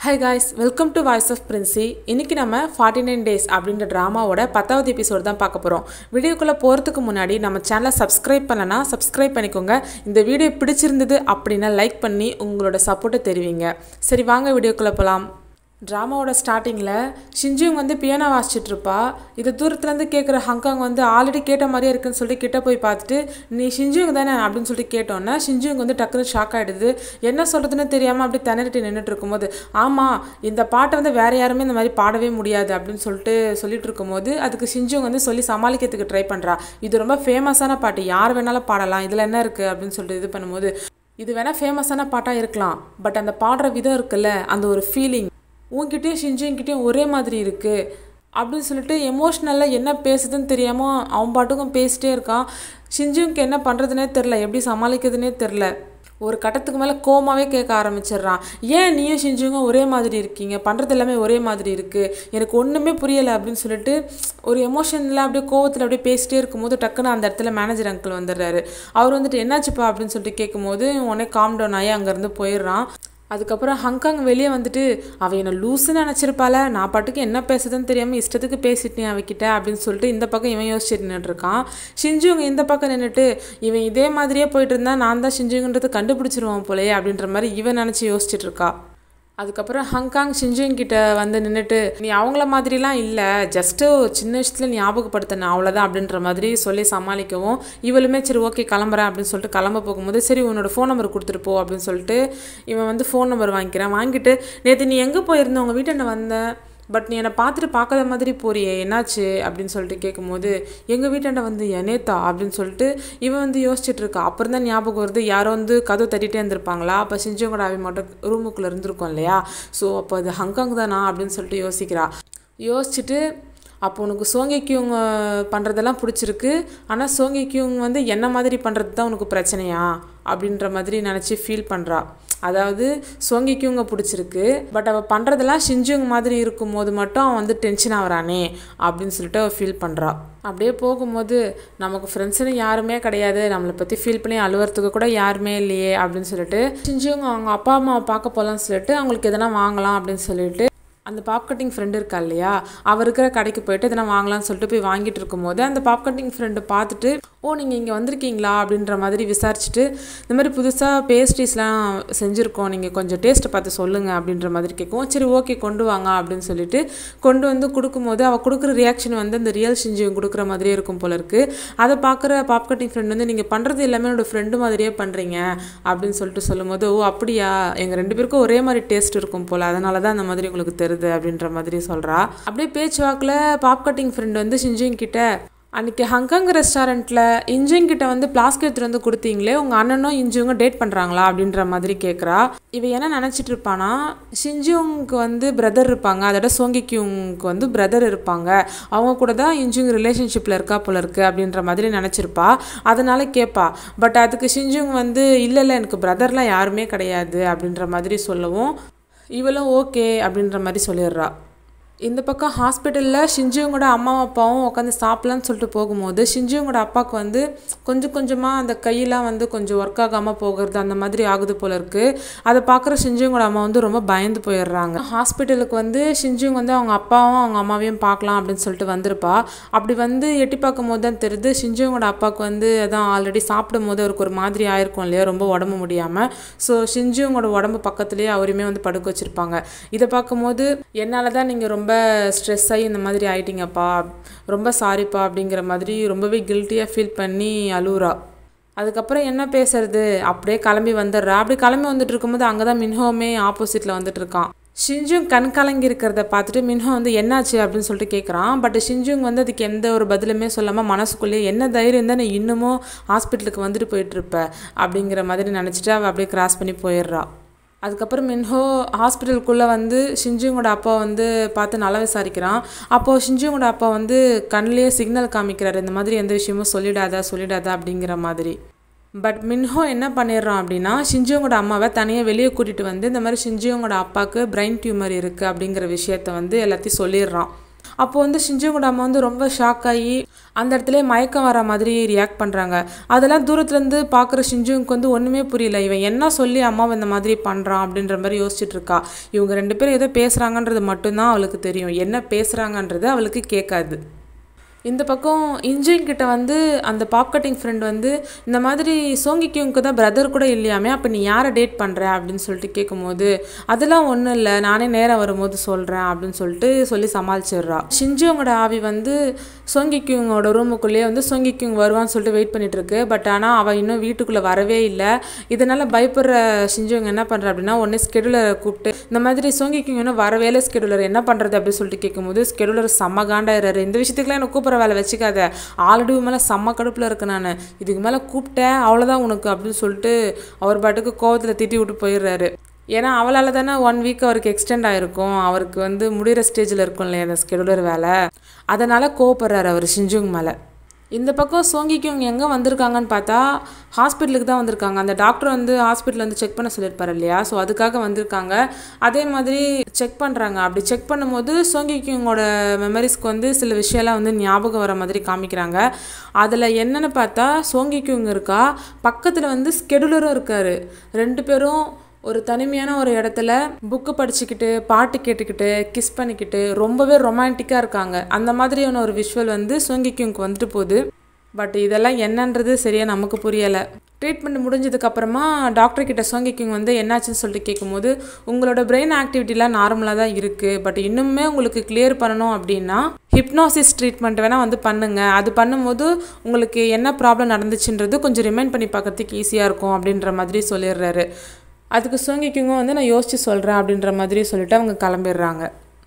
high guys welcome to voice of Princy இன்னைக்கு நம்ம forty nine days அப்படின்ற ட்ராமாவோட பத்தாவது எபிசோடு தான் பார்க்க போகிறோம் வீடியோக்குள்ளே போகிறதுக்கு முன்னாடி நம்ம சேனலை சப்ஸ்கிரைப் பண்ணலனா சப்ஸ்கிரைப் பண்ணிக்கோங்க இந்த வீடியோ பிடிச்சிருந்தது அப்படின்னா லைக் பண்ணி உங்களோட சப்போர்ட்டை தெரிவிங்க சரி வாங்க வீடியோக்குள்ளே போகலாம் ட்ராமாவோட ஸ்டார்டிங்கில் ஷிஞ்சிங் வந்து பியானோ வாசிச்சுட்டு இருப்பா இதை தூரத்துலேருந்து கேட்குற ஹங்காங் வந்து ஆல்ரெடி கேட்ட மாதிரியே இருக்குன்னு சொல்லிட்டு கிட்ட போய் பார்த்துட்டு நீ ஷிஞ்சிங் தானே அப்படின்னு சொல்லிட்டு கேட்டோன்னே ஷிஞ்சிங் வந்து டக்குன்னு ஷாக் ஆகிடுது என்ன சொல்கிறதுன்னு தெரியாமல் அப்படி திணறிட்டு நின்றுட்டு இருக்கும்போது ஆமாம் இந்த பாட்டை வந்து வேறு யாருமே இந்த மாதிரி பாடவே முடியாது அப்படின்னு சொல்லிட்டு சொல்லிட்டு இருக்கும்போது அதுக்கு ஷிஞ்சிங் வந்து சொல்லி சமாளிக்கிறதுக்கு ட்ரை பண்ணுறா இது ரொம்ப ஃபேமஸான பாட்டு யார் வேணாலும் பாடலாம் இதில் என்ன இருக்குது அப்படின்னு சொல்லிட்டு இது பண்ணும்போது இது வேணால் ஃபேமஸான பாட்டாக இருக்கலாம் பட் அந்த பாடுற விதம் இருக்குல்ல அந்த ஒரு ஃபீலிங் உன்கிட்டயும் ஷிஞ்சிங்கிட்டயும் ஒரே மாதிரி இருக்குது அப்படின்னு சொல்லிட்டு எமோஷ்னலாக என்ன பேசுதுன்னு தெரியாமல் அவன் பாட்டுக்கும் பேசிட்டே இருக்கான் ஷிஞ்சிங்க்கு என்ன பண்ணுறதுனே தெரில எப்படி சமாளிக்கிறதுனே தெரில ஒரு கட்டத்துக்கு மேலே கோமாவே கேட்க ஆரம்பிச்சிடுறான் ஏன் நீயும் ஷிஞ்சுங்கும் ஒரே மாதிரி இருக்கீங்க பண்ணுறது எல்லாமே ஒரே மாதிரி இருக்குது எனக்கு ஒன்றுமே புரியலை அப்படின்னு சொல்லிட்டு ஒரு எமோஷனில் அப்படியே கோவத்தில் அப்படியே பேசிட்டே இருக்கும்போது டக்குன்னு அந்த இடத்துல மேனேஜர் அங்கிள் வந்துடுறாரு அவர் வந்துட்டு என்னாச்சுப்பா அப்படின்னு சொல்லிட்டு கேட்கும்போது உடனே காம் டவுன் ஆகி அங்கேருந்து போயிடுறான் அதுக்கப்புறம் ஹங்காங் வெளியே வந்துட்டு அவள் என்னை லூஸுன்னு நினச்சிருப்பாள நான் பாட்டுக்கு என்ன பேசுதுன்னு தெரியாமல் இஷ்டத்துக்கு பேசிட்டேன் அவகிட்ட அப்படின்னு சொல்லிட்டு இந்த பக்கம் இவன் யோசிச்சுட்டு நின்றுருக்கான் ஷிஞ்சுங்க இந்த பக்கம் நின்றுட்டு இவன் இதே மாதிரியே போயிட்டு இருந்தா நான் தான் ஷிஞ்சுங்கன்றது கண்டுபிடிச்சிருவான் போலயே அப்படின்ற மாதிரி இவன் நினச்சி யோசிச்சுட்டு இருக்கா அதுக்கப்புறம் ஹங்காங் ஷிஞ்சிங் கிட்ட வந்து நின்றுட்டு நீ அவங்கள மாதிரிலாம் இல்லை ஜஸ்ட்டு சின்ன விஷயத்தில் ஞாபகப்படுத்தின அவ்வளோதான் அப்படின்ற மாதிரி சொல்லி சமாளிக்கவும் இவளுமே சரி ஓகே கிளம்புறேன் அப்படின்னு சொல்லிட்டு கிளம்ப போகும்போது சரி உன்னோட ஃபோன் நம்பர் கொடுத்துட்டு போ அப்படின்னு சொல்லிட்டு இவன் வந்து ஃபோன் நம்பர் வாங்கிக்கிறான் வாங்கிட்டு நேற்று நீ எங்கே போயிருந்த உங்கள் வீட்டை வந்தேன் பட் நீ என்னை பார்த்துட்டு பார்க்காத மாதிரி போறியே என்னாச்சு அப்படின்னு சொல்லிட்டு கேட்கும்போது எங்கள் வீட்டாண்ட வந்து எனேத்தா அப்படின்னு சொல்லிட்டு இவன் வந்து யோசிச்சுட்டு இருக்கா அப்புறம் தான் ஞாபகம் வருது யாரோ வந்து கதவு தட்டிகிட்டே இருந்திருப்பாங்களா அப்போ சிஞ்சவங்கட அவி மட்டும் ரூமுக்குள்ளே இருந்திருக்கோம் இல்லையா ஸோ அப்போ அது ஹங்காங் தானா அப்படின்னு சொல்லிட்டு யோசிக்கிறா யோசிச்சுட்டு அப்போ உனக்கு சோங்கி கியூங் பண்ணுறதெல்லாம் பிடிச்சிருக்கு ஆனால் சோங்கி கியூங் வந்து என்ன மாதிரி பண்ணுறது தான் உனக்கு பிரச்சனையா அப்படின்ற மாதிரி நினச்சி ஃபீல் பண்ணுறா அதாவது சோங்கி கியூங்க பிடிச்சிருக்கு பட் அவள் பண்ணுறதெல்லாம் ஷிஞ்சுங் மாதிரி இருக்கும்போது மட்டும் அவன் வந்து டென்ஷன் ஆகிறானே அப்படின்னு சொல்லிட்டு அவள் ஃபீல் பண்ணுறா அப்படியே போகும்போது நமக்கு ஃப்ரெண்ட்ஸுன்னு யாருமே கிடையாது நம்மளை பற்றி ஃபீல் பண்ணி அழுவுறதுக்கு கூட யாருமே இல்லையே அப்படின்னு சொல்லிட்டு ஷிஞ்சுங் அவங்க அப்பா அம்மாவை பார்க்க போகலான்னு சொல்லிட்டு அவங்களுக்கு எதனா வாங்கலாம் அப்படின்னு சொல்லிட்டு அந்த பாப் கட்டிங் ஃப்ரெண்டு இருக்கா இல்லையா அவர் இருக்கிற கடைக்கு போயிட்டு எதனா வாங்கலாம்னு சொல்லிட்டு போய் வாங்கிட்டு இருக்கும்போது அந்த பாப் கட்டிங் ஃப்ரெண்டு பார்த்துட்டு ஓ நீங்கள் இங்கே வந்திருக்கீங்களா அப்படின்ற மாதிரி விசாரிச்சுட்டு இந்த மாதிரி புதுசாக பேஸ்ட்ரீஸ்லாம் செஞ்சுருக்கோம் நீங்கள் கொஞ்சம் டேஸ்ட்டை பார்த்து சொல்லுங்கள் அப்படின்ற மாதிரி கேட்கும் சரி ஓகே கொண்டு வாங்க அப்படின்னு சொல்லிட்டு கொண்டு வந்து கொடுக்கும்போது அவள் கொடுக்குற ரியாக்ஷன் வந்து அந்த ரியல் ஷிஞ்சியும் கொடுக்குற மாதிரியே இருக்கும் போல இருக்குது அதை பார்க்குற பாப் கட்டிங் ஃப்ரெண்ட் வந்து நீங்கள் பண்ணுறது எல்லாமே என்னோடய ஃப்ரெண்டு மாதிரியே பண்ணுறீங்க அப்படின்னு சொல்லிட்டு சொல்லும்போது ஓ அப்படியா எங்கள் ரெண்டு பேருக்கும் ஒரே மாதிரி டேஸ்ட் இருக்கும் போல் அதனால தான் அந்த மாதிரி உங்களுக்கு தெரியுது அப்படின்ற மாதிரி சொல்கிறா அப்படியே பேச்சுவாக்கில் பாப் கட்டிங் ஃப்ரெண்ட் வந்து ஷிஞ்சிங் கிட்ட அன்றைக்கி ஹங்காங் ரெஸ்டாரண்ட்டில் இஞ்சிங் கிட்ட வந்து பிளாஸ்க் எடுத்துகிட்டு வந்து கொடுத்தீங்களே உங்கள் அண்ணனும் இஞ்சியும் டேட் பண்ணுறாங்களா அப்படின்ற மாதிரி கேட்குறா இவ என்ன நினச்சிட்டு இருப்பானா ஷிஞ்சியுங்க்கு வந்து பிரதர் இருப்பாங்க அதோட சோங்கிக்யூங்க்கு வந்து பிரதர் இருப்பாங்க அவங்க கூட தான் இஞ்சிங் ரிலேஷன்ஷிப்பில் இருக்கா போல இருக்குது அப்படின்ற மாதிரி நினச்சிருப்பா அதனால கேட்பா பட் அதுக்கு ஷிஞ்சுங் வந்து இல்லை இல்லை எனக்கு பிரதர்லாம் யாருமே கிடையாது அப்படின்ற மாதிரி சொல்லவும் இவளும் ஓகே அப்படின்ற மாதிரி சொல்லிடுறா இந்த பக்கம் ஹாஸ்பிட்டலில் ஷிஞ்சுவங்களோட அம்மா அப்பாவும் உட்காந்து சாப்பிட்லான்னு சொல்லிட்டு போகும்போது ஷிஞ்சுவங்களோட அப்பாவுக்கு வந்து கொஞ்சம் கொஞ்சமாக அந்த கையெல்லாம் வந்து கொஞ்சம் ஒர்க் ஆகாமல் போகிறது அந்த மாதிரி ஆகுது போல இருக்குது அதை பார்க்குற ஷிஞ்சுவங்களோட அம்மா வந்து ரொம்ப பயந்து போயிடுறாங்க ஹாஸ்பிட்டலுக்கு வந்து ஷிஞ்சுவங்க வந்து அவங்க அப்பாவும் அவங்க அம்மாவையும் பார்க்கலாம் அப்படின்னு சொல்லிட்டு வந்திருப்பா அப்படி வந்து எட்டி பார்க்கும் போது தான் தெரியுது ஷிஞ்சுவங்களோட அப்பாவுக்கு வந்து அதான் ஆல்ரெடி சாப்பிடும் போது அவருக்கு ஒரு மாதிரி ஆயிருக்கும் இல்லையா ரொம்ப உடம்பு முடியாமல் ஸோ ஷிஞ்சுவங்களோட உடம்பு பக்கத்துலேயே அவரையுமே வந்து படுக்க வச்சுருப்பாங்க இதை பார்க்கும்போது என்னால் தான் நீங்கள் ரொம்ப ஸ்ட்ரெஸ் ஆகி இந்த மாதிரி ஆயிட்டீங்கப்பா ரொம்ப சாரிப்பா அப்படிங்கிற மாதிரி ரொம்பவே கில்ட்டியாக ஃபீல் பண்ணி அழுவுறா அதுக்கப்புறம் என்ன பேசுறது அப்படியே கிளம்பி வந்துடுறா அப்படி கிளம்பி வந்துட்டு இருக்கும்போது அங்கே தான் மின்ஹோமே ஆப்போசிட்டில் வந்துட்டு இருக்கான் ஷிஞ்சுங் கண் கலங்கி இருக்கிறத பார்த்துட்டு மின்ஹோ வந்து என்னாச்சு அப்படின்னு சொல்லிட்டு கேட்குறான் பட் ஷிஞ்சுங் வந்து அதுக்கு எந்த ஒரு பதிலுமே சொல்லாமல் மனசுக்குள்ளேயே என்ன தைரியம் தான் நீ இன்னமும் ஹாஸ்பிட்டலுக்கு வந்துட்டு போயிட்டுருப்ப அப்படிங்கிற மாதிரி நினச்சிட்டு அவள் அப்படியே கிராஸ் பண்ணி போயிடுறா அதுக்கப்புறம் மின்ஹோ ஹாஸ்பிட்டலுக்குள்ளே வந்து ஷிஞ்சுங்கோட அப்பா வந்து பார்த்து நல்லா விசாரிக்கிறான் அப்போது ஷிஞ்சுங்கோட அப்பா வந்து கண்ணிலேயே சிக்னல் காமிக்கிறாரு இந்த மாதிரி எந்த விஷயமும் சொல்லிடாதா சொல்லிடாதா அப்படிங்கிற மாதிரி பட் மின்ஹோ என்ன பண்ணிடுறான் அப்படின்னா ஷிஞ்சியோங்கோட அம்மாவை தனியாக வெளியே கூட்டிகிட்டு வந்து இந்த மாதிரி ஷிஞ்சியோங்கோட அப்பாவுக்கு பிரெயின் டியூமர் இருக்குது அப்படிங்கிற விஷயத்த வந்து எல்லாத்தையும் சொல்லிடுறான் அப்போ வந்து ஷிஞ்சுங்கோட அம்மா வந்து ரொம்ப ஷாக் ஆகி அந்த இடத்துல மயக்கம் வர மாதிரி ரியாக்ட் பண்ணுறாங்க அதெல்லாம் தூரத்துலேருந்து பார்க்குற ஷிஞ்சுங்க்கு வந்து ஒன்றுமே புரியல இவன் என்ன சொல்லி அம்மாவை இந்த மாதிரி பண்ணுறான் அப்படின்ற மாதிரி யோசிச்சுட்டு இருக்கா இவங்க ரெண்டு பேரும் ஏதோ பேசுகிறாங்கன்றது மட்டும்தான் அவளுக்கு தெரியும் என்ன பேசுகிறாங்கன்றது அவளுக்கு கேட்காது இந்த பக்கம் இன்ஜின் கிட்ட வந்து அந்த பாப் கட்டிங் ஃப்ரெண்ட் வந்து இந்த மாதிரி சோங்கிக்கியுங்க்கு தான் பிரதர் கூட இல்லையாமே அப்போ நீ யாரை டேட் பண்ணுற அப்படின்னு சொல்லிட்டு கேட்கும்போது அதெல்லாம் ஒன்றும் இல்லை நானே நேரம் வரும்போது சொல்கிறேன் அப்படின்னு சொல்லிட்டு சொல்லி சமாளிச்சிடுறா ஷிஞ்சியோங்கோட ஆவி வந்து சோங்கிக்கியூங்கோட ரூமுக்குள்ளேயே வந்து சோங்கிக்கியூங் வருவான்னு சொல்லிட்டு வெயிட் பண்ணிட்டு இருக்கு பட் ஆனால் அவள் இன்னும் வீட்டுக்குள்ளே வரவே இல்லை இதனால் பயப்படுற ஷிஞ்சியோங்க என்ன பண்ணுறா அப்படின்னா உடனே ஸ்கெடுலரை கூப்பிட்டு இந்த மாதிரி சோங்கிக்கியூங் இன்னும் வரவே இல்லை ஸ்கெடுலர் என்ன பண்ணுறது அப்படின்னு சொல்லிட்டு கேட்கும்போது ஸ்கெடுலர் செம்ம காண்டாயிறாரு இந்த விஷயத்துக்குலாம் எனக்கு கூப்பிட்ற வேலை வச்சுக்காத ஆல்ரெடி மேலே செம்ம கடுப்பில் இருக்கு நான் இதுக்கு மேலே கூப்பிட்டேன் அவ்வளோதான் உனக்கு அப்படின்னு சொல்லிட்டு அவர் பாட்டுக்கு கோவத்தில் திட்டி விட்டு போயிடுறாரு ஏன்னா அவளால் தானே ஒன் வீக் அவருக்கு எக்ஸ்டெண்ட் ஆகிருக்கும் அவருக்கு வந்து முடிகிற ஸ்டேஜில் இருக்கும் இல்லையா அந்த ஸ்கெடுலர் வேலை அதனால் கோவப்படுறாரு அவர் ஷிஞ்சுங் மேலே இந்த பக்கம் சோங்கிக்கியும் எங்கே வந்திருக்காங்கன்னு பார்த்தா ஹாஸ்பிட்டலுக்கு தான் வந்திருக்காங்க அந்த டாக்டர் வந்து ஹாஸ்பிட்டல் வந்து செக் பண்ண சொல்லியிருப்பார் இல்லையா ஸோ அதுக்காக வந்திருக்காங்க அதே மாதிரி செக் பண்ணுறாங்க அப்படி செக் பண்ணும்போது சோங்கிக்கியோங்கோட மெமரிஸ்க்கு வந்து சில விஷயம்லாம் வந்து ஞாபகம் வர மாதிரி காமிக்கிறாங்க அதில் என்னென்னு பார்த்தா சோங்கிக்கியோங்க இருக்கா பக்கத்தில் வந்து ஸ்கெடுலரும் இருக்கார் ரெண்டு பேரும் ஒரு தனிமையான ஒரு இடத்துல புக்கு படிச்சுக்கிட்டு பாட்டு கேட்டுக்கிட்டு கிஸ் பண்ணிக்கிட்டு ரொம்பவே ரொமான்டிக்காக இருக்காங்க அந்த மாதிரியான ஒரு விஷுவல் வந்து சோங்கிக்கியுங்க்கு வந்துட்டு போகுது பட் இதெல்லாம் என்னன்றது சரியாக நமக்கு புரியலை ட்ரீட்மெண்ட் முடிஞ்சதுக்கப்புறமா டாக்டர் கிட்ட சோங்கிக்கிங் வந்து என்னாச்சுன்னு சொல்லிட்டு கேட்கும்போது உங்களோட பிரெயின் ஆக்டிவிட்டிலாம் நார்மலாக தான் இருக்குது பட் இன்னுமே உங்களுக்கு கிளியர் பண்ணணும் அப்படின்னா ஹிப்னாசிஸ் ட்ரீட்மெண்ட் வேணால் வந்து பண்ணுங்கள் அது பண்ணும்போது உங்களுக்கு என்ன ப்ராப்ளம் நடந்துச்சுன்றது கொஞ்சம் ரிமைண்ட் பண்ணி பார்க்கறதுக்கு ஈஸியாக இருக்கும் அப்படின்ற மாதிரி சொல்லிடுறாரு அதுக்கு சோங்கிக்கிங்கும் வந்து நான் யோசித்து சொல்கிறேன் அப்படின்ற மாதிரி சொல்லிட்டு அவங்க கிளம்பிடுறாங்க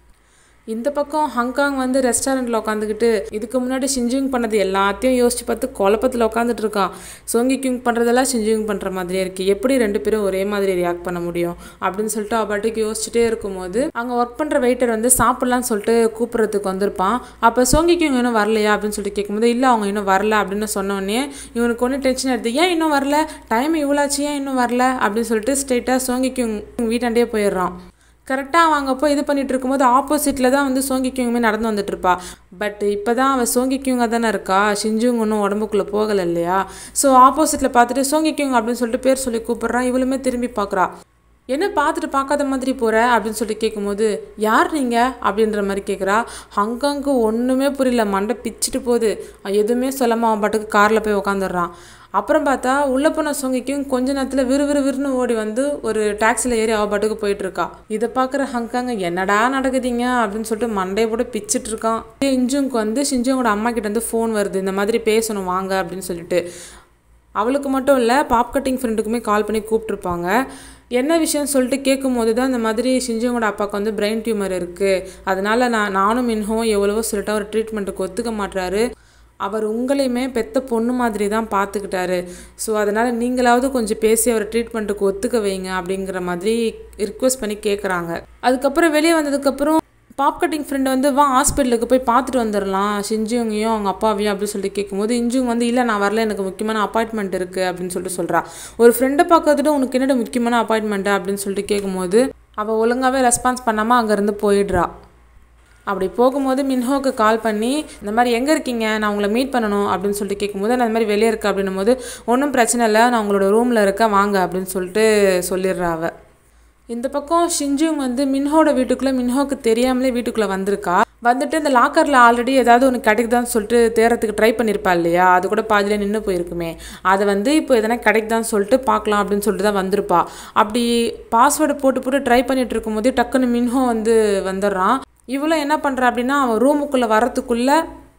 இந்த பக்கம் ஹங்காங் வந்து ரெஸ்டாரண்ட்டில் உட்காந்துக்கிட்டு இதுக்கு முன்னாடி ஷிஞ்சிங் பண்ணது எல்லாத்தையும் யோசிச்சு பார்த்து குழப்பத்தில் உட்காந்துட்டு இருக்கான் சோங்கி கிங் பண்ணுறதெல்லாம் ஷிஞ்சிங் பண்ணுற மாதிரியே இருக்குது எப்படி ரெண்டு பேரும் ஒரே மாதிரி ரியாக்ட் பண்ண முடியும் அப்படின்னு சொல்லிட்டு அவ பாட்டுக்கு யோசிச்சுட்டே இருக்கும்போது அங்கே ஒர்க் பண்ணுற வெயிட்டர் வந்து சாப்பிட்லான்னு சொல்லிட்டு கூப்பிட்றதுக்கு வந்திருப்பான் அப்போ சோங்கி கிங் இன்னும் வரலையா அப்படின்னு சொல்லிட்டு கேட்கும்போது இல்லை அவங்க இன்னும் வரல அப்படின்னு சொன்னோடனே இவனுக்கு ஒன்றும் டென்ஷன் எடுத்து ஏன் இன்னும் வரல டைம் இவ்வளாச்சு ஏன் இன்னும் வரல அப்படின்னு சொல்லிட்டு ஸ்ட்ரெயிட்டாக சோங்கி கிங் வீட்டாண்டே போயிடுறான் கரெக்டாக அவன் அங்கே போய் இது பண்ணிட்டு இருக்கும்போது ஆப்போசிட்டில் தான் வந்து சோங்கிக்கியுங்குமே நடந்து வந்துட்டு இருப்பா பட் இப்போ தான் அவள் சோங்கிக்கியுங்க தானே இருக்கா ஷிஞ்சுங்க ஒன்றும் உடம்புக்குள்ளே போகலை இல்லையா ஸோ ஆப்போசிட்டில் பார்த்துட்டு சோங்கிக்கியுங்க அப்படின்னு சொல்லிட்டு பேர் சொல்லி கூப்பிட்றான் இவளுமே திரும்பி பார்க்குறா என்ன பார்த்துட்டு பார்க்காத மாதிரி போகிற அப்படின்னு சொல்லி கேட்கும்போது யார் நீங்கள் அப்படின்ற மாதிரி கேட்குறா ஹங்காங்க்கு ஒன்றுமே புரியல மண்டை பிச்சுட்டு போகுது எதுவுமே சொல்லாமல் அவன் பாட்டுக்கு காரில் போய் உக்காந்துடுறான் அப்புறம் பார்த்தா உள்ள போன சோங்கிக்கும் கொஞ்ச நேரத்தில் விறுவிறு விறுன்னு ஓடி வந்து ஒரு டாக்ஸியில் ஏறி அவ பாட்டுக்கு போயிட்டு இருக்கா இதை பார்க்குற ஹங்காங்க என்னடா நடக்குதுங்க அப்படின்னு சொல்லிட்டு மண்டையை போட்டு பிச்சுட்டு இருக்கான் இஞ்சுங்க்கு வந்து ஷிஞ்சுங்கோட அம்மா கிட்ட வந்து ஃபோன் வருது இந்த மாதிரி பேசணும் வாங்க அப்படின்னு சொல்லிட்டு அவளுக்கு மட்டும் இல்லை பாப் கட்டிங் ஃப்ரெண்டுக்குமே கால் பண்ணி கூப்பிட்ருப்பாங்க என்ன விஷயம்னு சொல்லிட்டு கேட்கும்போது தான் இந்த மாதிரி ஷிஞ்சுங்கோட அப்பாவுக்கு வந்து பிரெயின் டியூமர் இருக்குது அதனால நான் நானும் மின்ஹோம் எவ்வளவோ சொல்லிட்டு அவர் ட்ரீட்மெண்ட்டுக்கு ஒத்துக்க மாட்டுறாரு அவர் உங்களையுமே பெத்த பொண்ணு மாதிரி தான் பார்த்துக்கிட்டாரு ஸோ அதனால் நீங்களாவது கொஞ்சம் பேசி அவர் ட்ரீட்மெண்ட்டுக்கு ஒத்துக்க வைங்க அப்படிங்கிற மாதிரி ரிக்வெஸ்ட் பண்ணி கேட்குறாங்க அதுக்கப்புறம் வெளியே வந்ததுக்கப்புறம் பாப் கட்டிங் ஃப்ரெண்டு வந்து வா ஹாஸ்பிட்டலுக்கு போய் பார்த்துட்டு வந்துடலாம் ஷிஞ்சுங்கையும் அவங்க அப்பாவையும் அப்படின்னு சொல்லிட்டு கேட்கும்போது இஞ்சுங்க வந்து இல்லை நான் வரல எனக்கு முக்கியமான அப்பாயின்மெண்ட் இருக்குது அப்படின்னு சொல்லிட்டு சொல்கிறா ஒரு ஃப்ரெண்டை பார்க்கறதுட்டு உனக்கு என்னோட முக்கியமான அப்பாயின்மெண்ட்டு அப்படின்னு சொல்லிட்டு கேட்கும்போது அவள் ஒழுங்காகவே ரெஸ்பான்ஸ் பண்ணாமல் அங்கேருந்து போயிடுறா அப்படி போகும்போது மின்ஹோக்கு கால் பண்ணி இந்த மாதிரி எங்கே இருக்கீங்க நான் உங்களை மீட் பண்ணணும் அப்படின்னு சொல்லிட்டு கேட்கும்போது நான் இந்த மாதிரி வெளியே இருக்கேன் அப்படின்னும் போது ஒன்றும் பிரச்சனை இல்லை நான் உங்களோட ரூமில் இருக்கேன் வாங்க அப்படின்னு சொல்லிட்டு சொல்லிடுறா அவ இந்த பக்கம் ஷிஞ்சுங் வந்து மின்ஹோட வீட்டுக்குள்ளே மின்ஹோக்கு தெரியாமலே வீட்டுக்குள்ளே வந்திருக்கா வந்துட்டு இந்த லாக்கரில் ஆல்ரெடி ஏதாவது ஒன்று கிடைக்குதான்னு சொல்லிட்டு தேடுறதுக்கு ட்ரை பண்ணியிருப்பா இல்லையா அது கூட பாதியில் நின்று போயிருக்குமே அதை வந்து இப்போ எதனா கிடைக்குதான்னு சொல்லிட்டு பார்க்கலாம் அப்படின்னு சொல்லிட்டு தான் வந்திருப்பா அப்படி பாஸ்வேர்டு போட்டு போட்டு ட்ரை பண்ணிட்டு இருக்கும்போது டக்குன்னு மின்ஹோ வந்து வந்துடுறான் இவளும் என்ன பண்ணுறா அப்படின்னா அவன் ரூமுக்குள்ளே வரத்துக்குள்ளே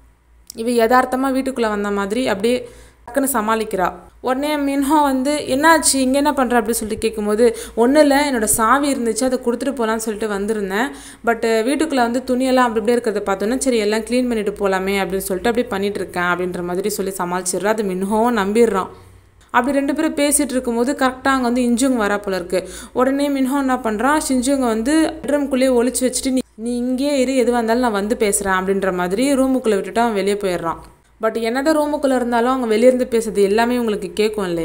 இவ யதார்த்தமாக வீட்டுக்குள்ளே வந்த மாதிரி அப்படியே டக்குன்னு சமாளிக்கிறா உடனே மின்ஹோ வந்து என்னாச்சு இங்கே என்ன பண்ணுற அப்படின்னு சொல்லிட்டு கேட்கும்போது ஒன்றும் இல்லை என்னோட சாவி இருந்துச்சு அதை கொடுத்துட்டு போகலான்னு சொல்லிட்டு வந்திருந்தேன் பட் வீட்டுக்குள்ளே வந்து துணியெல்லாம் அப்படி அப்படியே இருக்கிறத பார்த்தோன்னே சரி எல்லாம் க்ளீன் பண்ணிட்டு போகலாமே அப்படின்னு சொல்லிட்டு அப்படியே பண்ணிட்டு இருக்கேன் அப்படின்ற மாதிரி சொல்லி சமாளிச்சிடுறா அது மின்ஹோவும் நம்பிடுறான் அப்படி ரெண்டு பேரும் பேசிகிட்டு இருக்கும்போது கரெக்டாக அங்கே வந்து இஞ்சுங்க வரா போல இருக்கு உடனே மின்ஹோ என்ன பண்ணுறான் ஷிஞ்சுங்க வந்து பெட்ரூம்குள்ளேயே ஒளிச்சு வச்சுட்டு நீ நீ இங்கேயே இரு எதுவாக இருந்தாலும் நான் வந்து பேசுகிறேன் அப்படின்ற மாதிரி ரூமுக்குள்ளே விட்டுட்டு அவன் வெளியே போயிடுறான் பட் என்னதான் ரூமுக்குள்ளே இருந்தாலும் அவங்க வெளியிருந்து பேசுறது எல்லாமே உங்களுக்கு கேட்கும் இல்லையா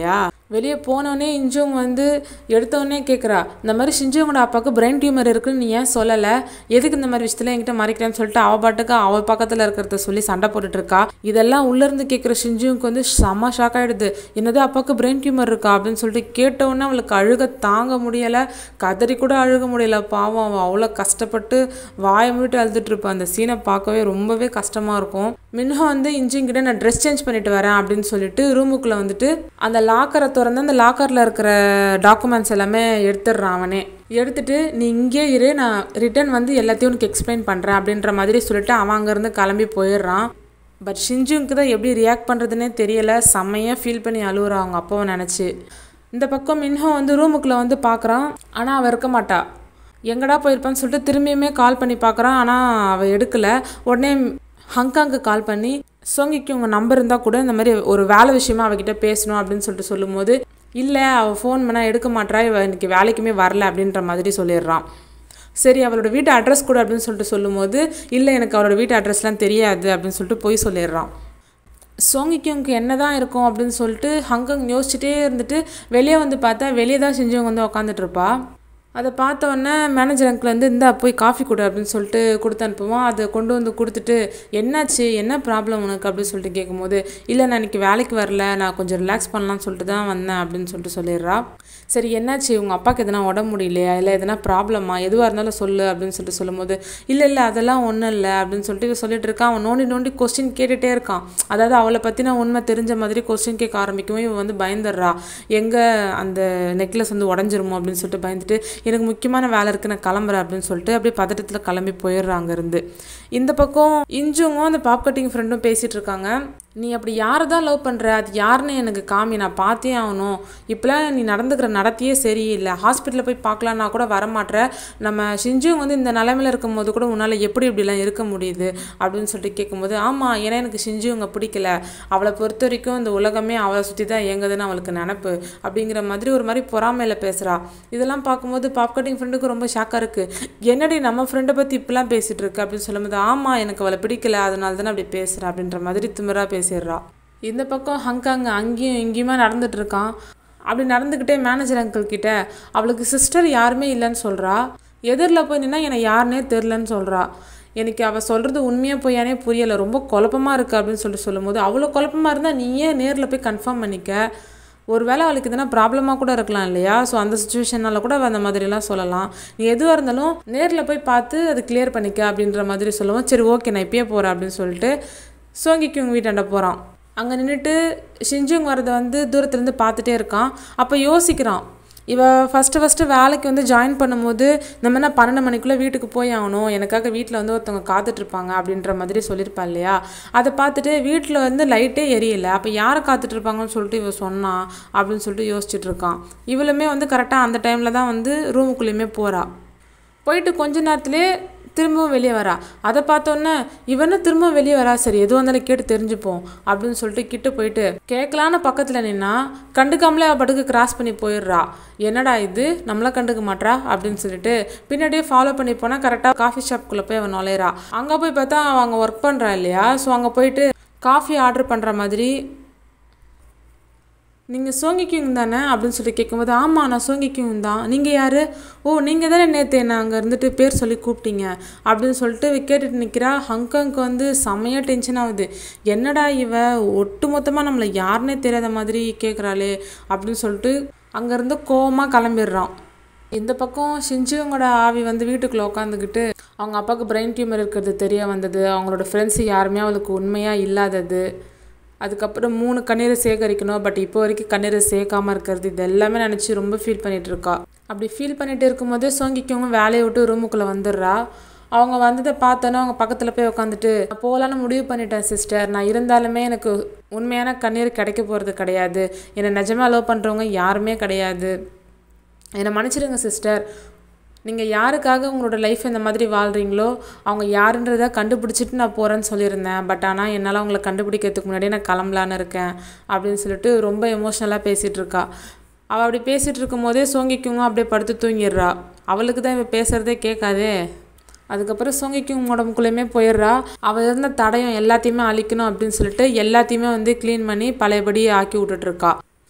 வெளியே போனோடனே இஞ்சுங் வந்து எடுத்தோடனே கேட்குறா இந்த மாதிரி சிஞ்சுங்கோட அப்பாவுக்கு பிரெயின் டியூமர் இருக்குன்னு நீ ஏன் சொல்லலை எதுக்கு இந்த மாதிரி விஷயத்தில் என்கிட்ட மறைக்கிறேன்னு சொல்லிட்டு அவள் பாட்டுக்கு அவள் பக்கத்தில் இருக்கிறத சொல்லி சண்டை போட்டுட்டு இருக்கா இதெல்லாம் உள்ளேருந்து கேட்குற சிஞ்சுங்க்கு வந்து செம்ம ஷாக் ஆகிடுது என்னது அப்பாவுக்கு பிரெயின் டியூமர் இருக்கா அப்படின்னு சொல்லிட்டு கேட்டவுடனே அவளுக்கு அழுக தாங்க முடியலை கதறி கூட அழுக முடியல பாவம் அவள் அவ்வளோ கஷ்டப்பட்டு வாயை மூட்டு அழுதுட்டு இருப்பான் அந்த சீனை பார்க்கவே ரொம்பவே கஷ்டமாக இருக்கும் மின்ஹா வந்து இஞ்சிங்கிட்ட நான் ட்ரெஸ் சேஞ்ச் பண்ணிட்டு வரேன் அப்படின்னு சொல்லிட்டு ரூமுக்குள்ளே வந்துட்டு அந்த லாக்கரை திறந்து அந்த லாக்கரில் இருக்கிற டாக்குமெண்ட்ஸ் எல்லாமே எடுத்துடுறான் அவனே எடுத்துட்டு நீ இங்கே இரு நான் ரிட்டர்ன் வந்து எல்லாத்தையும் உனக்கு எக்ஸ்பிளைன் பண்ணுறேன் அப்படின்ற மாதிரி சொல்லிட்டு அவன் அங்கேருந்து கிளம்பி போயிடுறான் பட் ஷிஞ்சுங்க்கு தான் எப்படி ரியாக்ட் பண்ணுறதுனே தெரியல செம்மையாக ஃபீல் பண்ணி அழுகுறான் அவங்க அப்பாவை நினச்சி இந்த பக்கம் மின்ஹோ வந்து ரூமுக்குள்ளே வந்து பார்க்குறான் ஆனால் அவள் இருக்க மாட்டா எங்கடா போயிருப்பான்னு சொல்லிட்டு திரும்பியுமே கால் பண்ணி பார்க்குறான் ஆனால் அவள் எடுக்கலை உடனே ஹங்காங்க்கு கால் பண்ணி சோங்கிக்கு உங்கள் நம்பர் இருந்தால் கூட இந்த மாதிரி ஒரு வேலை விஷயமா அவகிட்ட பேசணும் அப்படின்னு சொல்லிட்டு சொல்லும்போது இல்லை அவள் ஃபோன் பண்ணால் எடுக்க மாட்றா இவள் இன்னைக்கு வேலைக்குமே வரல அப்படின்ற மாதிரி சொல்லிடுறான் சரி அவளோட வீட்டு அட்ரஸ் கூட அப்படின்னு சொல்லிட்டு சொல்லும்போது இல்லை எனக்கு அவளோட வீட்டு அட்ரஸ்லாம் தெரியாது அப்படின்னு சொல்லிட்டு போய் சொல்லிடுறான் சோங்கிக்கு என்ன தான் இருக்கும் அப்படின்னு சொல்லிட்டு ஹங்கங் யோசிச்சுட்டே இருந்துட்டு வெளியே வந்து பார்த்தா வெளியே தான் செஞ்சவங்க வந்து உக்காந்துட்டு இருப்பா அதை பார்த்த உடனே மேனேஜர் அங்கிள் வந்து இந்தா போய் காஃபி கொடு அப்படின்னு சொல்லிட்டு கொடுத்து அனுப்புவோம் அதை கொண்டு வந்து கொடுத்துட்டு என்னாச்சு என்ன ப்ராப்ளம் உனக்கு அப்படின்னு சொல்லிட்டு கேட்கும்போது இல்லை நான் இன்னைக்கு வேலைக்கு வரல நான் கொஞ்சம் ரிலாக்ஸ் பண்ணலாம்னு சொல்லிட்டு தான் வந்தேன் அப்படின்னு சொல்லிட்டு சொல்லிடுறா சரி என்னாச்சு உங்கள் அப்பாவுக்கு எதனா உடம்பு முடியலையா இல்லை எதனா ப்ராப்ளமா எதுவாக இருந்தாலும் சொல்லு அப்படின்னு சொல்லிட்டு சொல்லும்போது இல்லை இல்லை அதெல்லாம் ஒன்றும் இல்லை அப்படின்னு சொல்லிட்டு இவ சொல்லிட்டு இருக்கான் அவன் நோண்டி நோண்டி கொஸ்டின் கேட்டுகிட்டே இருக்கான் அதாவது அவளை பற்றின உண்மை தெரிஞ்ச மாதிரி கொஸ்டின் கேட்க ஆரம்பிக்கவும் இவன் வந்து பயந்துடுறா எங்கே அந்த நெக்லஸ் வந்து உடஞ்சிருமோ அப்படின்னு சொல்லிட்டு பயந்துட்டு எனக்கு முக்கியமான வேலை இருக்குது நான் கிளம்புறேன் அப்படின்னு சொல்லிட்டு அப்படியே பதட்டத்தில் கிளம்பி போயிடுறான் அங்கேருந்து இந்த பக்கம் இஞ்சுங்கும் அந்த பாப் கட்டிங் ஃப்ரெண்டும் பேசிகிட்டு இருக்காங்க நீ அப்படி யாரை தான் லவ் பண்ணுற அது யாருன்னு எனக்கு காமி நான் பார்த்தே ஆகணும் இப்போலாம் நீ நடந்துக்கிற நடத்தியே சரியில்லை ஹாஸ்பிட்டலில் போய் பார்க்கலான்னா கூட வரமாட்ற நம்ம ஷிஞ்சுங் வந்து இந்த நிலமையில இருக்கும்போது கூட உன்னால் எப்படி இப்படிலாம் இருக்க முடியுது அப்படின்னு சொல்லிட்டு கேட்கும்போது ஆமாம் ஏன்னா எனக்கு ஷிஞ்சுங்க பிடிக்கல அவளை பொறுத்த வரைக்கும் இந்த உலகமே அவளை சுற்றி தான் இயங்குதுன்னு அவளுக்கு நினப்பு அப்படிங்கிற மாதிரி ஒரு மாதிரி பொறாமையில் பேசுகிறா இதெல்லாம் பார்க்கும்போது பாப் கட்டிங் ஃப்ரெண்டுக்கு ரொம்ப ஷாக்காக இருக்குது என்னடி நம்ம ஃப்ரெண்டை பற்றி இப்படிலாம் பேசிகிட்டு இருக்கு அப்படின்னு சொல்லும்போது ஆமாம் எனக்கு அவளை பிடிக்கல அதனால தானே அப்படி பேசுகிறேன் அப்படின்ற மாதிரி திமிரா பேசிடுறா இந்த பக்கம் ஹங்காங் அங்கேயும் இங்கேயுமா நடந்துட்டு இருக்கான் அப்படி நடந்துக்கிட்டே மேனேஜர் அங்கிள் கிட்ட அவளுக்கு சிஸ்டர் யாருமே இல்லைன்னு சொல்கிறா எதிரில் போய் நின்னா என்னை யாருன்னே தெரிலன்னு சொல்கிறா எனக்கு அவள் சொல்கிறது உண்மையாக பொய்யானே புரியலை ரொம்ப குழப்பமாக இருக்குது அப்படின்னு சொல்லிட்டு சொல்லும்போது அவ்வளோ குழப்பமாக இருந்தால் நீயே நேரில் போய் கன்ஃபார்ம் பண்ணிக்க ஒருவேளை அவளுக்கு எதனா ப்ராப்ளமாக கூட இருக்கலாம் இல்லையா ஸோ அந்த சுச்சுவேஷனால கூட அவள் அந்த மாதிரிலாம் சொல்லலாம் நீ எதுவாக இருந்தாலும் நேரில் போய் பார்த்து அது கிளியர் பண்ணிக்க அப்படின்ற மாதிரி சொல்லுவோம் சரி ஓகே நான் இப்பயே போகிறேன் அப்படின்னு சொல்லிட்டு சோங்கிக்கு உங்கள் வீட்டாண்ட போகிறான் அங்கே நின்றுட்டு ஷிஞ்சுங் வரதை வந்து தூரத்துலேருந்து பார்த்துட்டே இருக்கான் அப்போ யோசிக்கிறான் இவ ஃபஸ்ட்டு ஃபஸ்ட்டு வேலைக்கு வந்து ஜாயின் பண்ணும்போது நம்ம என்ன பன்னெண்டு மணிக்குள்ளே வீட்டுக்கு போய் ஆகணும் எனக்காக வீட்டில் வந்து ஒருத்தவங்க காத்துட்ருப்பாங்க அப்படின்ற மாதிரி சொல்லியிருப்பா இல்லையா அதை பார்த்துட்டு வீட்டில் வந்து லைட்டே எரியல அப்போ யாரை காத்துட்ருப்பாங்கன்னு சொல்லிட்டு இவ சொன்னா அப்படின்னு சொல்லிட்டு யோசிச்சுட்டு இருக்கான் இவளுமே வந்து கரெக்டாக அந்த டைமில் தான் வந்து ரூமுக்குள்ளேயுமே போகிறா போயிட்டு கொஞ்ச நேரத்துலேயே திரும்பவும் வெளியே வரா அதை பார்த்தோன்னே இவனு திரும்பவும் வெளியே வரா சரி எதுவாக இருந்தாலும் கேட்டு தெரிஞ்சுப்போம் அப்படின்னு சொல்லிட்டு கிட்ட போயிட்டு கேட்கலான்னு பக்கத்தில் நின்னா கண்டுக்காமலே அவள் படுக்கு கிராஸ் பண்ணி போயிடுறா என்னடா இது நம்மள கண்டுக்க மாட்றா அப்படின்னு சொல்லிட்டு பின்னாடியே ஃபாலோ பண்ணி போனால் கரெக்டாக காஃபி ஷாப்குள்ளே போய் அவன் நுழையிறா அங்கே போய் பார்த்தா அவன் அங்கே ஒர்க் பண்ணுறா இல்லையா ஸோ அங்கே போயிட்டு காஃபி ஆர்டர் பண்ணுற மாதிரி நீங்கள் சோங்கிக்கிங் தானே அப்படின்னு சொல்லி கேட்கும்போது ஆமாம் நான் சோங்கிக்கிங் தான் நீங்கள் யார் ஓ நீங்கள் தானே நேற்று என்ன அங்கே இருந்துட்டு பேர் சொல்லி கூப்பிட்டீங்க அப்படின்னு சொல்லிட்டு இவ கேட்டுட்டு நிற்கிறா ஹங்காங்க்கு வந்து செம்மையாக டென்ஷன் ஆகுது என்னடா இவ ஒட்டு மொத்தமாக நம்மளை யாருன்னே தெரியாத மாதிரி கேட்குறாளே அப்படின்னு சொல்லிட்டு அங்கேருந்து கோவமாக கிளம்பிடுறான் இந்த பக்கம் ஷிஞ்சுவங்களோட ஆவி வந்து வீட்டுக்குள்ளே உட்காந்துக்கிட்டு அவங்க அப்பாவுக்கு பிரெயின் டியூமர் இருக்கிறது தெரிய வந்தது அவங்களோட ஃப்ரெண்ட்ஸ் யாருமே அவளுக்கு உண்மையாக இல்லாதது அதுக்கப்புறம் மூணு கண்ணீரை சேகரிக்கணும் பட் இப்போ வரைக்கும் கண்ணீரை சேர்க்காம இருக்கிறது இது எல்லாமே நினச்சி ரொம்ப ஃபீல் பண்ணிட்டு இருக்கா அப்படி ஃபீல் பண்ணிட்டு இருக்கும்போதே சோங்கிக்கவங்க வேலையை விட்டு ரூமுக்குள்ளே வந்துடுறா அவங்க வந்ததை பார்த்தோன்னே அவங்க பக்கத்தில் போய் உட்காந்துட்டு நான் போகலான்னு முடிவு பண்ணிட்டேன் சிஸ்டர் நான் இருந்தாலுமே எனக்கு உண்மையான கண்ணீர் கிடைக்க போகிறது கிடையாது என்னை நிஜமாக லவ் பண்ணுறவங்க யாருமே கிடையாது என்னை மன்னிச்சிடுங்க சிஸ்டர் நீங்கள் யாருக்காக உங்களோட லைஃப் இந்த மாதிரி வாழ்கிறீங்களோ அவங்க யாருன்றதை கண்டுபிடிச்சிட்டு நான் போகிறேன்னு சொல்லியிருந்தேன் பட் ஆனால் என்னால் அவங்கள கண்டுபிடிக்கிறதுக்கு முன்னாடியே நான் கிளம்பலான்னு இருக்கேன் அப்படின்னு சொல்லிட்டு ரொம்ப எமோஷ்னலாக பேசிகிட்டு இருக்கா அவள் அப்படி பேசிகிட்டு இருக்கும்போதே சோங்கிக்குங்க அப்படியே படுத்து தூங்கிடுறா அவளுக்கு தான் இவன் பேசுகிறதே கேட்காதே அதுக்கப்புறம் சோங்கிக்கும் உடம்புக்குள்ளேயுமே போயிடுறா அவள் இருந்த தடயம் எல்லாத்தையுமே அழிக்கணும் அப்படின்னு சொல்லிட்டு எல்லாத்தையுமே வந்து க்ளீன் பண்ணி பழையபடி ஆக்கி விட்டுட்ருக்கா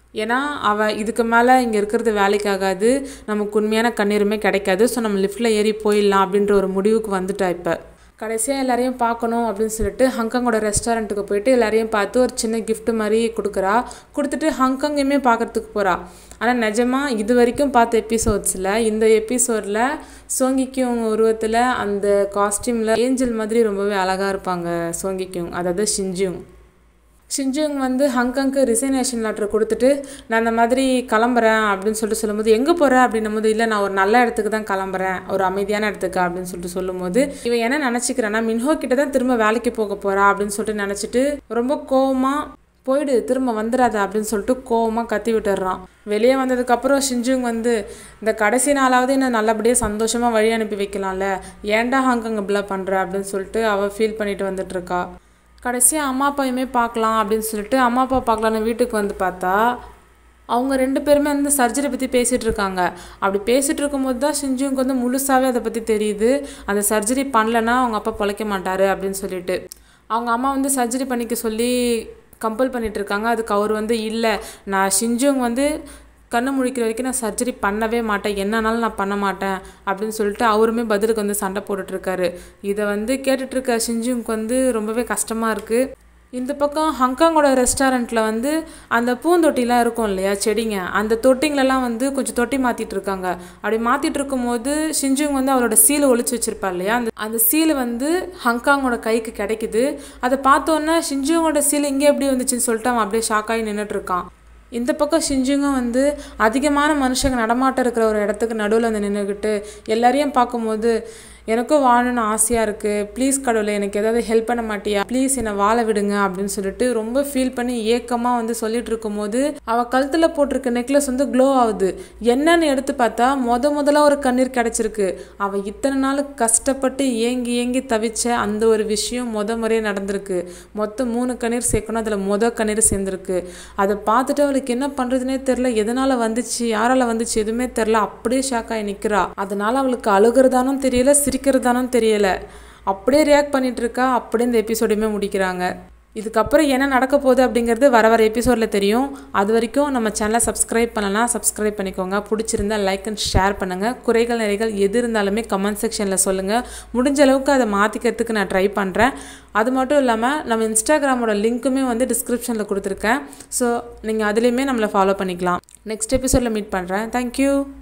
ஏன்னா அவள் இதுக்கு மேலே இங்கே இருக்கிறது வேலைக்கு ஆகாது நமக்கு உண்மையான கண்ணீருமே கிடைக்காது ஸோ நம்ம லிஃப்ட்டில் ஏறி போயிடலாம் அப்படின்ற ஒரு முடிவுக்கு வந்துட்டா இப்போ கடைசியாக எல்லாரையும் பார்க்கணும் அப்படின்னு சொல்லிட்டு ஹாங்காங்கோட ரெஸ்டாரண்ட்டுக்கு போயிட்டு எல்லாரையும் பார்த்து ஒரு சின்ன gift மாதிரி கொடுக்குறா கொடுத்துட்டு ஹாங்காங்கையுமே பார்க்கறதுக்கு போகிறா ஆனால் நிஜமாக இது வரைக்கும் பார்த்த எபிசோட்ஸில் இந்த எபிசோடில் சோங்கிக்கியும் உருவத்தில் அந்த காஸ்டியூமில் ஏஞ்சல் மாதிரி ரொம்பவே அழகாக இருப்பாங்க சோங்கிக்கியும் அதாவது ஷிஞ்சியும் ஷிஞ்சுங் வந்து ஹங்காங்க்கு ரிசைனேஷன் லெட்டர் கொடுத்துட்டு நான் அந்த மாதிரி கிளம்புறேன் அப்படின்னு சொல்லிட்டு சொல்லும்போது எங்கே போகிற அப்படின்னும் போது இல்லை நான் ஒரு நல்ல இடத்துக்கு தான் கிளம்புறேன் ஒரு அமைதியான இடத்துக்கு அப்படின்னு சொல்லிட்டு சொல்லும்போது இவன் என்ன நினச்சிக்கிறான்னா மின்ஹோ கிட்ட தான் திரும்ப வேலைக்கு போக போகிறா அப்படின்னு சொல்லிட்டு நினச்சிட்டு ரொம்ப கோவமாக போயிடு திரும்ப வந்துடாத அப்படின்னு சொல்லிட்டு கோவமாக கத்தி விட்டுடுறான் வெளியே வந்ததுக்கப்புறம் ஷிஞ்சுங் வந்து இந்த கடைசி நாளாவது என்ன நல்லபடியாக சந்தோஷமாக வழி அனுப்பி வைக்கலாம்ல ஏன்டா ஹாங்காங் இப்படிலாம் பண்ணுற அப்படின்னு சொல்லிட்டு அவள் ஃபீல் பண்ணிட்டு வந்துட்டு இருக்கா கடைசியாக அம்மா அப்பாயுமே பார்க்கலாம் அப்படின்னு சொல்லிட்டு அம்மா அப்பா பார்க்கலான்னு வீட்டுக்கு வந்து பார்த்தா அவங்க ரெண்டு பேருமே வந்து சர்ஜரி பற்றி பேசிகிட்டு இருக்காங்க அப்படி பேசிகிட்டு இருக்கும்போது தான் ஷிஞ்சுங்க்கு வந்து முழுசாகவே அதை பற்றி தெரியுது அந்த சர்ஜரி பண்ணலன்னா அவங்க அப்பா பொழைக்க மாட்டார் அப்படின்னு சொல்லிட்டு அவங்க அம்மா வந்து சர்ஜரி பண்ணிக்க சொல்லி கம்பல் பண்ணிட்டு இருக்காங்க அதுக்கு அவர் வந்து இல்லை நான் ஷிஞ்சுங் வந்து கண்ணு முழிக்கிற வரைக்கும் நான் சர்ஜரி பண்ணவே மாட்டேன் என்னன்னாலும் நான் பண்ண மாட்டேன் அப்படின்னு சொல்லிட்டு அவருமே பதிலுக்கு வந்து சண்டை போட்டுட்ருக்காரு இதை வந்து கேட்டுட்ருக்க ஷிஞ்சுங்க்கு வந்து ரொம்பவே கஷ்டமாக இருக்குது இந்த பக்கம் ஹங்காங்கோட ரெஸ்டாரண்ட்டில் வந்து அந்த பூந்தொட்டிலாம் இருக்கும் இல்லையா செடிங்க அந்த தொட்டிங்களெல்லாம் வந்து கொஞ்சம் தொட்டி மாற்றிட்டு இருக்காங்க அப்படி மாற்றிட்டு இருக்கும்போது ஷிஞ்சுங் வந்து அவரோட சீலை ஒளிச்சு வச்சிருப்பா இல்லையா அந்த அந்த சீலை வந்து ஹங்காங்கோட கைக்கு கிடைக்குது அதை பார்த்தோன்னே ஷிஞ்சுங்கோட சீல் இங்கே எப்படி வந்துச்சுன்னு சொல்லிட்டு அவன் அப்படியே ஷாக்காகி நின்றுட்டு இருக்கான் இந்த பக்கம் ஷிஞ்சுங்கும் வந்து அதிகமான மனுஷங்க நடமாட்டம் இருக்கிற ஒரு இடத்துக்கு நடுவில் வந்து நின்றுக்கிட்டு எல்லாரையும் பார்க்கும்போது எனக்கும் வாழணும்னு ஆசையாக இருக்குது ப்ளீஸ் கடவுளை எனக்கு ஏதாவது ஹெல்ப் பண்ண மாட்டியா ப்ளீஸ் என்னை வாழ விடுங்க அப்படின்னு சொல்லிட்டு ரொம்ப ஃபீல் பண்ணி ஏக்கமாக வந்து சொல்லிட்டு இருக்கும்போது அவள் கழுத்தில் போட்டிருக்க நெக்லஸ் வந்து க்ளோ ஆகுது என்னன்னு எடுத்து பார்த்தா முத முதல்ல ஒரு கண்ணீர் கிடச்சிருக்கு அவள் இத்தனை நாள் கஷ்டப்பட்டு ஏங்கி ஏங்கி தவிச்ச அந்த ஒரு விஷயம் முத முறையே நடந்திருக்கு மொத்தம் மூணு கண்ணீர் சேர்க்கணும் அதில் முத கண்ணீர் சேர்ந்துருக்கு அதை பார்த்துட்டு அவளுக்கு என்ன பண்ணுறதுனே தெரில எதனால் வந்துச்சு யாரால் வந்துச்சு எதுவுமே தெரில அப்படியே ஷாக்காகி நிற்கிறா அதனால அவளுக்கு அழுகிறதானும் தெரியல சிரிக்கிறதானும் தெரியல அப்படியே ரியாக்ட் பண்ணிட்டு இருக்கா அப்படியே இந்த எபிசோடையுமே முடிக்கிறாங்க இதுக்கப்புறம் என்ன நடக்க போகுது அப்படிங்கிறது வர வர எபிசோடில் தெரியும் அது வரைக்கும் நம்ம சேனலை சப்ஸ்கிரைப் பண்ணலாம் சப்ஸ்கிரைப் பண்ணிக்கோங்க பிடிச்சிருந்தா லைக் அண்ட் ஷேர் பண்ணுங்கள் குறைகள் நிறைகள் எது இருந்தாலுமே கமெண்ட் செக்ஷனில் சொல்லுங்கள் முடிஞ்ச அளவுக்கு அதை மாற்றிக்கிறதுக்கு நான் ட்ரை பண்ணுறேன் அது மட்டும் இல்லாமல் நம்ம இன்ஸ்டாகிராமோட லிங்க்குமே வந்து டிஸ்கிரிப்ஷனில் கொடுத்துருக்கேன் ஸோ நீங்கள் அதுலேயுமே நம்மளை ஃபாலோ பண்ணிக்கலாம் நெக்ஸ்ட் எபிசோடில் மீட் பண்ணுறேன் தேங்க்யூ